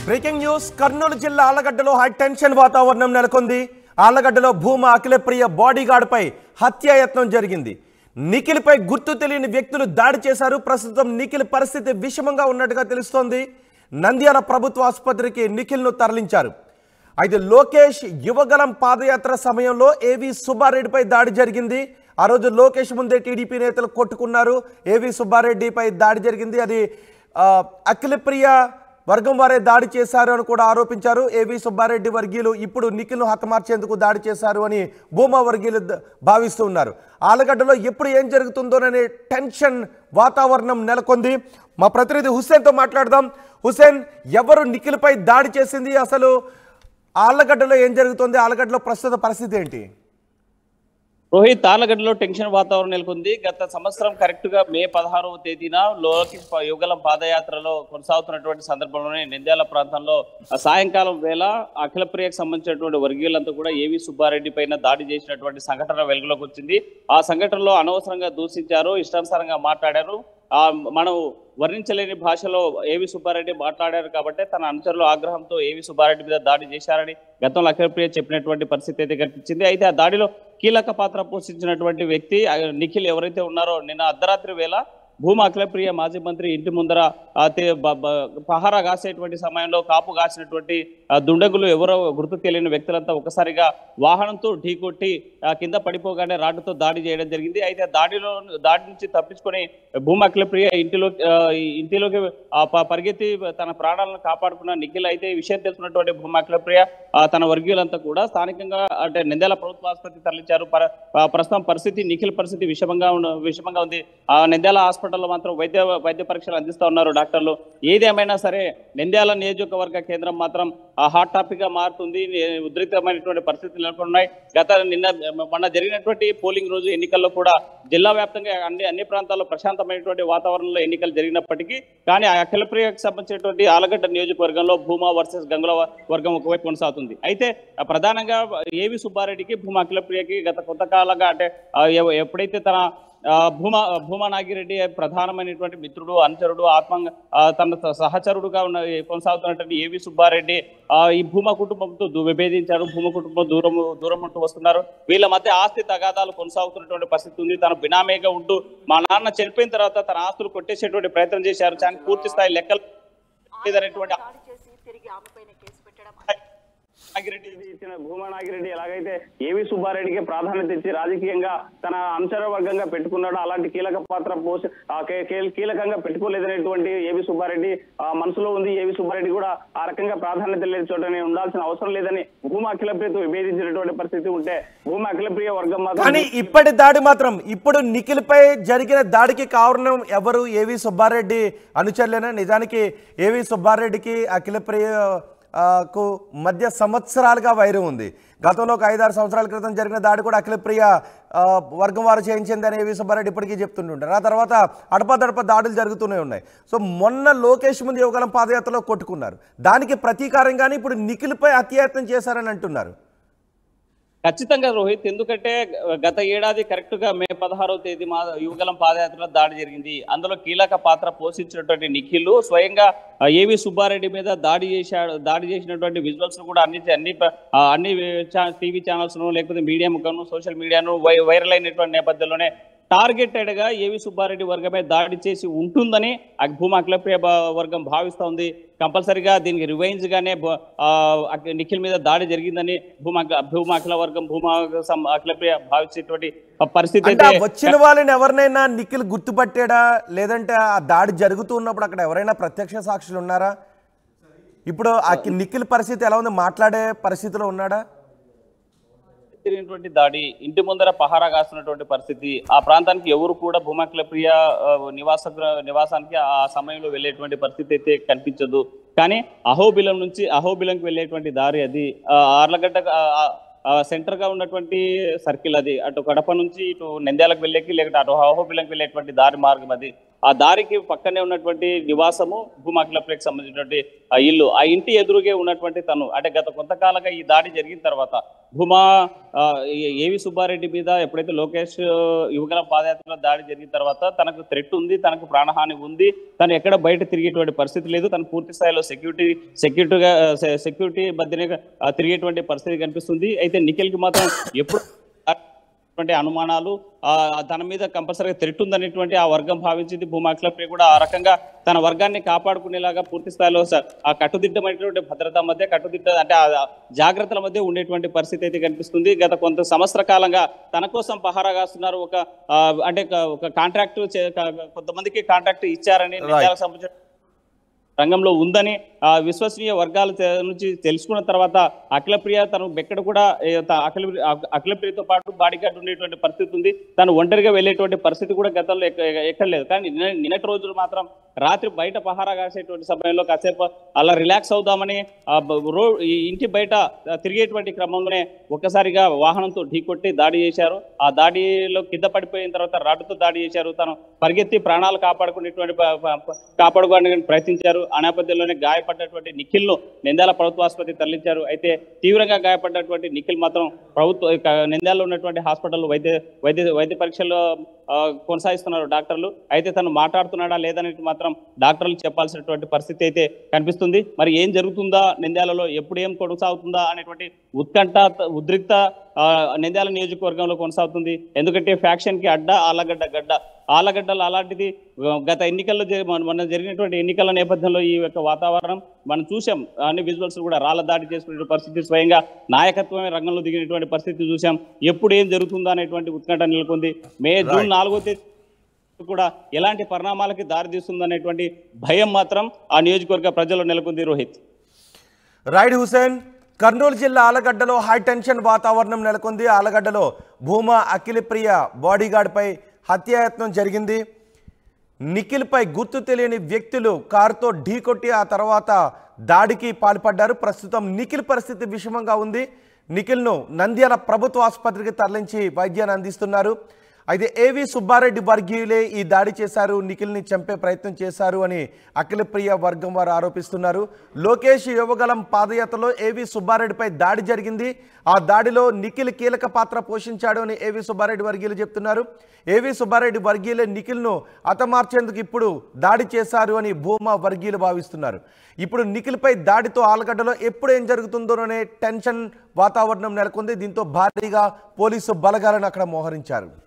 breaking news Kurnool జిల్లా ఆలగడ్డలో high tension వాతావరణం నెలకొంది ఆలగడ్డలో భూమా అఖిలప్రియ బాడీగార్డ్పై హత్యాయత్నం జరిగింది నిఖిల్పై గుర్తు తెలియని వ్యక్తులు దాడి చేశారు ప్రస్తుతం నిఖిల్ పరిస్థితి విషమంగా ఉన్నట్టుగా తెలుస్తోంది నంద్యాల ప్రభుత్వ ఆసుపత్రికి నిఖిల్ను తరలించారు అయితే లోకేష్ యువగలం పాదయాత్ర సమయంలో ఏవి సుబ్బారెడ్డిపై దాడి జరిగింది ఆ రోజు లోకేష్ ముందే టీడీపీ నేతలు కొట్టుకున్నారు ఏవి సుబ్బారెడ్డిపై దాడి జరిగింది అది ఆ, అఖిలప్రియ వర్గం వారే దాడి చేశారు అని కూడా ఆరోపించారు ఏవి సుబ్బారెడ్డి వర్గీయులు ఇప్పుడు నిఖిల్ను హతమార్చేందుకు దాడి చేశారు అని భూమా వర్గీయులు ద- భావిస్తూ ఉన్నారు ఆలగడ్డలో ఎప్పుడు ఏం జరుగుతుందోననే టెన్షన్ వాతావరణం నెలకొంది మా ప్రతినిధి హుస్సేన్తో మాట్లాడదాం హుస్సేన్ ఎవరు నిఖిల్పై దాడి చేసింది అసలు ఆళ్ళగడ్డలో ఏం జరుగుతుంది ఆళ్ళగడ్డలో ప్రస్తుత పరిస్థితి ఏంటి రోహిత్ తాళ్ళగడ్డలో టెన్షన్ వాతావరణం నెలకొంది గత సంవత్సరం కరెక్ట్ గా మే పదహారవ తేదీన లోకేష్ ప- యుగలం పాదయాత్రలో కొనసాగుతున్నటువంటి సందర్భంలోనే నంద్యాల ప్రాంతంలో ఆ సాయంకాలం వేళ అఖిలప్రియకు సంబంధించినటువంటి వర్గీయులంతా కూడా ఏవి సుబ్బారెడ్డి పైన దాడి చేసినటువంటి సంఘటన వెలుగులోకి వచ్చింది ఆ సంఘటనలో అనవసరంగా దూషించారు ఇష్టానుసారంగా మాట్లాడారు ఆ మనం వర్ణించలేని భాషలో ఏవి సుబ్బారెడ్డి మాట్లాడారు కాబట్టి తన అనుచరుల ఆగ్రహంతో ఏవి సుబ్బారెడ్డి మీద దాడి చేశారని గతంలో అఖిలప్రియ చెప్పినటువంటి పరిస్థితి అయితే కనిపించింది అయితే ఆ దాడిలో కీలక పాత్ర పోషించినటువంటి వ్యక్తి ఆ, నిఖిల్ ఎవరైతే ఉన్నారో నిన్న అర్ధరాత్రి వేళ భూమా అఖిలప్రియ మాజీ మంత్రి ఇంటి ముందర ఆ, తే- బ- బ- పహారా కాసేటువంటి సమయంలో కాపు కాసినటువంటి ఆ, దుండగులు ఎవరో గుర్తు తెలియని వ్యక్తులంతా ఒకసారిగా వాహనంతో ఢీకొట్టి ఆ, కింద పడిపోగానే రాడ్డుతో దాడి చేయడం జరిగింది అయితే దాడిలో దాడి నుంచి తప్పించుకొని భూమా అఖిలప్రియ ఇంటిలో ఆ, ఈ ఇంటిలోకి ఆ, ప- పరిగెత్తి తన ప్రాణాలను కాపాడుకున్న నిఖిల్ అయితే ఈ విషయం తెలుసుకున్నటువంటి భూమా అఖిలప్రియ ఆ, తన వర్గీయులంతా కూడా స్థానికంగా అంటే నిందెల ప్రభుత్వ ఆసుపత్రికి తరలించారు పర- ఆ, ప్రస్తుతం పరిస్థితి నిఖిల్ పరిస్థితి విషమంగా ఉన్న విషమంగా ఉంది ఆ నంద్యాల హాస్పిటల్లో మాత్రం వైద్య వైద్య పరీక్షలు అందిస్తూ ఉన్నారు డాక్టర్లు ఏదేమైనా సరే నంద్యాల నియోజకవర్గ కేంద్రం మాత్రం ఆ హాట్ టాపిక్ గా మారుతుంది నే- ఉద్రిక్తమైనటువంటి పరిస్థితులు నెలకొన్నాయి గత నిన్న మొన్న జరిగినటువంటి పోలింగ్ రోజు ఎన్నికల్లో కూడా జిల్లా వ్యాప్తంగా అన్ని అన్ని ప్రాంతాల్లో ప్రశాంతమైనటువంటి వాతావరణంలో ఎన్నికలు జరిగినప్పటికీ కానీ ఆ అఖిలప్రియకు సంబంధించినటువంటి ఆలగడ్డ నియోజకవర్గంలో భూమా వర్సెస్ గంగుల వర్గం ఒకవైపు కొనసాగుతుంది అయితే ఆ ప్రధానంగా ఏవి సుబ్బారెడ్డికి భూమా అఖిలప్రియకి గత కొంతకాలంగా అంటే ఆ, ఎవ- ఎప్పుడైతే తన ఆ, భూమా భూమా నాగిరెడ్డి ప్రధానమైనటువంటి మిత్రుడు అనుచరుడు ఆత్మ ఆ, తన స- సహచరుడుగా ఉన్న కొనసాగుతున్నటువంటి ఏవి సుబ్బారెడ్డి ఆ, ఈ భూమా కుటుంబంతో దు- విభేదించారు భూమా కుటుంబం దూరం దూరం ఉంటూ వస్తున్నారు వీళ్ళ మధ్య ఆస్తి తగాదాలు కొనసాగుతున్నటువంటి పరిస్థితి ఉంది తన బినామీగా ఉంటూ మా నాన్న చనిపోయిన తర్వాత తన ఆస్తులు కొట్టేసేటువంటి ప్రయత్నం చేశారు కానీ పూర్తి స్థాయి లెక్కలు లేదనేటువంటి దాడి చేసి తిరిగి ఆమెపైన కేసు పెట్టడం నాగిరెడ్డి ఇచ్చిన భూమా నాగిరెడ్డి ఎలాగైతే ఏవి సుబ్బారెడ్డికి ప్రాధాన్యత ఇచ్చి రాజకీయంగా తన అంశర వర్గంగా పెట్టుకున్నాడో అలాంటి కీలక పాత్ర పోసి ఆ కే- కే- కీలకంగా పెట్టుకోలేదనేటువంటి ఏవి సుబ్బారెడ్డి ఆ మనసులో ఉంది ఏవి సుబ్బారెడ్డి కూడా ఆ రకంగా ప్రాధాన్యత లేని చోటనే ఉండాల్సిన అవసరం లేదని భూమా అఖిలప్రియతో విభేదించినటువంటి పరిస్థితి ఉంటే భూమా అఖిలప్రియ వర్గం మాత్రం కానీ ఇప్పటి దాడి మాత్రం ఇప్పుడు నిఖిల్పై జరిగిన దాడికి కారణం ఎవరు ఏవి సుబ్బారెడ్డి అనుచరులేనా నిజానికి ఏవి సుబ్బారెడ్డికి అఖిలప్రియ ఆ, కు మధ్య సంవత్సరాలుగా వైరం ఉంది గతంలో ఒక ఐదారు సంవత్సరాల క్రితం జరిగిన దాడి కూడా అఖిలప్రియ ఆ, వర్గం వారు చేయించిందని ఏవి సుబ్బారెడ్డి ఇప్పటికీ చెప్తుంటుంటారు ఆ తర్వాత అడపదడప దాడులు జరుగుతూనే ఉన్నాయి సో మొన్న లోకేష్ ముందు యువగలం పాదయాత్రలో కొట్టుకున్నారు దానికి ప్రతీకారంగానే ఇప్పుడు నిఖిల్పై హత్యాయత్నం చేశారని అంటున్నారు ఖచ్చితంగా రోహిత్ ఎందుకంటే గత ఏడాది కరెక్ట్ గా మే పదహారవ తేదీ మా యువగలం పాదయాత్రలో దాడి జరిగింది అందులో కీలక పాత్ర పోషించినటువంటి నిఖిల్ స్వయంగా ఆ, ఏవి సుబ్బారెడ్డి మీద దాడి చేశాడు దాడి చేసినటువంటి విజువల్స్ కూడా అన్ని అన్ని ప- ఆ, అన్ని టీవీ ఛానల్స్ ను లేకపోతే మీడియా ముఖం సోషల్ మీడియాను వై- వైరల్ అయినటువంటి నేపథ్యంలోనే టార్గెటెడ్ గా ఏవి సుబ్బారెడ్డి వర్గమే దాడి చేసి ఉంటుందని ఆ భూమా అఖిలప్రియ బ- వర్గం భావిస్తోంది కంపల్సరిగా దీనికి రివైన్స్ గానే బ- ఆ, అఖి- నిఖిల్ మీద దాడి జరిగిందని భూమా భూమా అఖిల వర్గం భూమా సం- అఖిలప్రియ భావించేటువంటి పరిస్థితి అంటే ఆ అయితే వచ్చిన వాళ్ళని ఎవరినైనా నిఖిల్ గుర్తుపట్టాడా లేదంటే ఆ దాడి జరుగుతూ ఉన్నప్పుడు అక్కడ ఎవరైనా ప్రత్యక్ష సాక్షులు ఉన్నారా ఇప్పుడు ఆ కి- నిఖిల్ పరిస్థితి ఎలా ఉంది మాట్లాడే పరిస్థితిలో ఉన్నాడా జరిగినటువంటి దాడి ఇంటి ముందర పహారా కాస్తున్నటువంటి పరిస్థితి ఆ ప్రాంతానికి ఎవరు కూడా భూమాకిల ప్రియ ఆ, నివాస గృహ- నివాసానికి ఆ సమయంలో వెళ్ళేటువంటి పరిస్థితి అయితే కనిపించదు కానీ అహోబిలం నుంచి అహోబిలంకి వెళ్ళేటువంటి దారి అది ఆ, ఆర్లగడ్డ ఆ, ఆ, సెంటర్ గా ఉన్నటువంటి సర్కిల్ అది అటు కడప నుంచి ఇటు నంద్యాలకు వెళ్ళేకి లేకపోతే అటు అహోబిలంకి వెళ్ళేటువంటి దారి మార్గం అది ఆ దారికి పక్కనే ఉన్నటువంటి నివాసము భూమాకిలప్రియకి సంబంధించినటువంటి ఆ ఇల్లు ఆ ఇంటి ఎదురుగే ఉన్నటువంటి తను అంటే గత కొంతకాలంగా ఈ దాడి జరిగిన తర్వాత భూమా ఆ, ఏ- ఏవి సుబ్బారెడ్డి మీద ఎప్పుడైతే లోకేష్ యువకుల పాదయాత్రలో దాడి జరిగిన తర్వాత తనకు థ్రెట్ ఉంది తనకు ప్రాణహాని ఉంది తను ఎక్కడ బయట తిరిగేటువంటి పరిస్థితి లేదు తను పూర్తి స్థాయిలో సెక్యూరిటీ సెక్యూరిటీగా సెక్యూరిటీ మధ్యనే ఆ, తిరిగేటువంటి పరిస్థితి కనిపిస్తుంది అయితే నిఖిల్కి మాత్రం ఎప్పుడు అటువంటి అనుమానాలు ఆ, తన మీద కంపల్సరీగా థ్రెట్ ఉందనేటువంటి ఆ వర్గం భావించింది భూమా అఖిలప్రియ కూడా ఆ రకంగా తన వర్గాన్ని కాపాడుకునేలాగా పూర్తి స్థాయిలో స- ఆ కట్టుదిట్టమైనటువంటి భద్రత మధ్య కట్టుదిట్ట అంటే ఆ జాగ్రత్తల మధ్య ఉండేటువంటి పరిస్థితి అయితే కనిపిస్తుంది గత కొంత సంవత్సర కాలంగా తన కోసం పహారా కాస్తున్నారు ఒక ఆ, అంటే ఒక- ఒక కాంట్రాక్ట్ కొంతమందికి కాంట్రాక్ట్ ఇచ్చారని నిజాలకు సంబంధించిన రంగంలో ఉందని ఆ విశ్వసనీయ వర్గాల తె- నుంచి తెలుసుకున్న తర్వాత అఖిలప్రియ తను ఎక్కడ కూడా ఏ, త- అఖిల అఖ- అఖిలప్రియతో పాటు బాడీ గార్డ్ ఉండేటువంటి పరిస్థితి ఉంది తను ఒంటరిగా వెళ్ళేటువంటి పరిస్థితి కూడా గతంలో ఎక్క- ఎక్కడ లేదు కానీ నిన్న- నిన్నటి రోజులు మాత్రం రాత్రి బయట పహారా కాసేటువంటి సమయంలో కాసేపు అలా రిలాక్స్ అవుదామని ఆ బ- రో ఈ ఇంటి బయట ఆ, తిరిగేటువంటి క్రమంలోనే ఒక్కసారిగా వాహనంతో ఢీకొట్టి దాడి చేశారు ఆ దాడిలో కింద పడిపోయిన తర్వాత రాడ్డుతో దాడి చేశారు తను పరిగెత్తి ప్రాణాలు కాపాడుకునేటువంటి ప- ప- ప- కాపాడుకోవడానికి ప్రయత్నించారు ఆ నేపథ్యంలోనే గాయపడ్డటువంటి నిఖిల్ ను నిందాల ప్రభుత్వ ఆసుపత్రికి తరలించారు అయితే తీవ్రంగా గాయపడ్డటువంటి నిఖిల్ మాత్రం ప్రభుత్వ ఇక నిందాల్లో ఉన్నటువంటి హాస్పిటల్ వైద్య వైద్య వైద్య పరీక్షల్లో ఆ, కొనసాగిస్తున్నారు డాక్టర్లు అయితే తను మాట్లాడుతున్నాడా లేదనేది మాత్రం డాక్టర్లు చెప్పాల్సినటువంటి పరిస్థితి అయితే కనిపిస్తుంది మరి ఏం జరుగుతుందా నింద్యాలలో ఎప్పుడు ఏం కొనసాగుతుందా అనేటువంటి ఉత్కంఠ ఉద్రిక్త ఆ, నింద్యాల నియోజకవర్గంలో కొనసాగుతుంది ఎందుకంటే ఫ్యాక్షన్ కి అడ్డ ఆలగడ్డ గడ్డ ఆలగడ్డలు అలాంటిది ఆ, గత ఎన్నికల్లో జరి- మన- మన జరిగినటువంటి ఎన్నికల నేపథ్యంలో ఈ యొక్క వాతావరణం మనం చూసాం అన్ని విజువల్స్ కూడా రాళ్ల దాడి చేసుకునే పరిస్థితి స్వయంగా నాయకత్వమే రంగంలో దిగినటువంటి పరిస్థితి చూసాం ఎప్పుడు ఏం జరుగుతుందా అనేటువంటి ఉత్కంఠ నెలకొంది మే జూన్ నాలుగో తేదీ కూడా ఎలాంటి పరిణామాలకి దారితీస్తుందనేటువంటి భయం మాత్రం ఆ నియోజకవర్గ ప్రజల్లో నెలకొంది రోహిత్ రైడ్ హుసేన్ కర్నూలు జిల్లా ఆలగడ్డలో హై టెన్షన్ వాతావరణం నెలకొంది ఆలగడ్డలో భూమా అఖిలప్రియ బాడీగార్డ్పై హత్యాయత్నం జరిగింది నిఖిల్పై గుర్తు తెలియని వ్యక్తులు కారుతో ఢీకొట్టి ఆ తర్వాత దాడికి పాల్పడ్డారు ప్రస్తుతం నిఖిల్ పరిస్థితి విషమంగా ఉంది నిఖిల్ను నంద్యాల ప్రభుత్వ ఆసుపత్రికి తరలించి వైద్యాన్ని అందిస్తున్నారు అయితే ఏవి సుబ్బారెడ్డి వర్గీయులే ఈ దాడి చేశారు నిఖిల్ని చంపే ప్రయత్నం చేశారు అని అఖిలప్రియ వర్గం వారు ఆరోపిస్తున్నారు లోకేష్ యువగలం పాదయాత్రలో ఏవి సుబ్బారెడ్డిపై దాడి జరిగింది ఆ దాడిలో నిఖిల్ కీలక పాత్ర పోషించాడు అని ఏవి సుబ్బారెడ్డి వర్గీయులు చెప్తున్నారు ఏవి సుబ్బారెడ్డి వర్గీయులే నిఖిల్ను హతమార్చేందుకు ఇప్పుడు దాడి చేశారు అని భూమా వర్గీయులు భావిస్తున్నారు ఇప్పుడు నిఖిల్పై దాడితో ఆలగడ్డలో ఎప్పుడు ఏం జరుగుతుందోనే టెన్షన్ వాతావరణం నెలకొంది దీంతో భారీగా పోలీసు బలగాలను అక్కడ మోహరించారు